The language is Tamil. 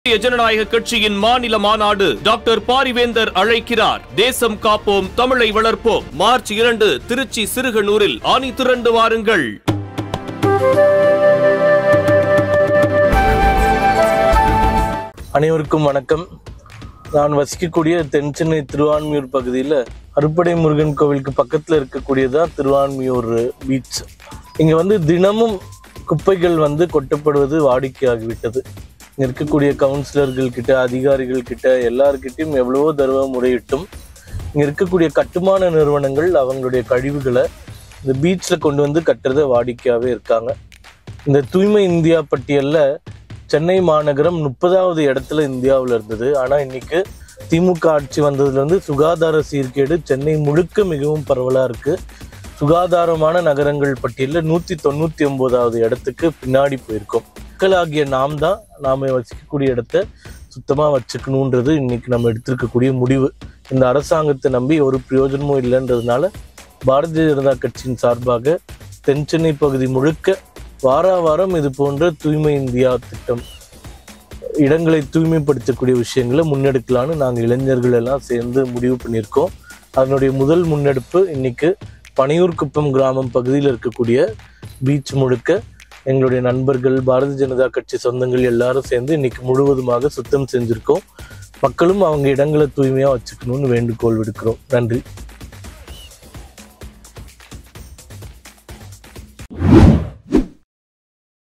இந்திய ஜனநாயக கட்சியின் மாநில மாநாடு டாக்டர் பாரிவேந்தர் அழைக்கிறார் தேசம் காப்போம் தமிழை வளர்ப்போம் மார்ச் இரண்டு திருச்சி சிறுகனூரில் ஆணி திரண்டு வாருங்கள் அனைவருக்கும் வணக்கம் நான் வசிக்கக்கூடிய தென் சென்னை திருவான்மியூர் பகுதியில் அறுப்படை முருகன் கோவிலுக்கு பக்கத்தில் இருக்கக்கூடியதான் திருவான்மியூர் பீச் இங்கே வந்து தினமும் குப்பைகள் வந்து கொட்டப்படுவது வாடிக்கையாகிவிட்டது இங்கே இருக்கக்கூடிய கவுன்சிலர்கள் கிட்ட அதிகாரிகள் கிட்ட எல்லார்கிட்டையும் எவ்வளவோ தடவை முறையிட்டும் இங்கே இருக்கக்கூடிய கட்டுமான நிறுவனங்கள் அவங்களுடைய கழிவுகளை இந்த பீச்சில் கொண்டு வந்து கட்டுறதை வாடிக்கையாகவே இருக்காங்க இந்த தூய்மை இந்தியா பட்டியலில் சென்னை மாநகரம் முப்பதாவது இடத்துல இந்தியாவில் இருந்தது ஆனால் இன்னைக்கு திமுக ஆட்சி வந்ததுலேருந்து சுகாதார சீர்கேடு சென்னை முழுக்க மிகவும் பரவலாக இருக்கு சுகாதாரமான நகரங்கள் பட்டியலில் நூற்றி தொண்ணூற்றி ஒம்போதாவது இடத்துக்கு பின்னாடி போயிருக்கோம் மக்களாகிய நாம் தான் நாம் வசிக்கக்கூடிய இடத்த சுத்தமாக வச்சுக்கணுன்றது இன்னைக்கு நம்ம எடுத்திருக்கக்கூடிய முடிவு இந்த அரசாங்கத்தை நம்பி ஒரு பிரயோஜனமும் இல்லைன்றதுனால பாரதிய ஜனதா கட்சியின் சார்பாக தென் சென்னை பகுதி முழுக்க வாரா வாரம் இது போன்ற தூய்மை இந்தியா திட்டம் இடங்களை தூய்மைப்படுத்தக்கூடிய விஷயங்களை முன்னெடுக்கலான்னு நாங்கள் இளைஞர்கள் எல்லாம் சேர்ந்து முடிவு பண்ணியிருக்கோம் அதனுடைய முதல் முன்னெடுப்பு இன்னைக்கு பனையூர் குப்பம் கிராமம் பகுதியில் இருக்கக்கூடிய பீச் முழுக்க எங்களுடைய நண்பர்கள் பாரதிய ஜனதா கட்சி சொந்தங்கள் எல்லாரும் சேர்ந்து இன்னைக்கு முழுவதுமாக சுத்தம் செஞ்சிருக்கோம் மக்களும் அவங்க இடங்களை தூய்மையாக வச்சுக்கணும்னு வேண்டுகோள் விடுக்கிறோம் நன்றி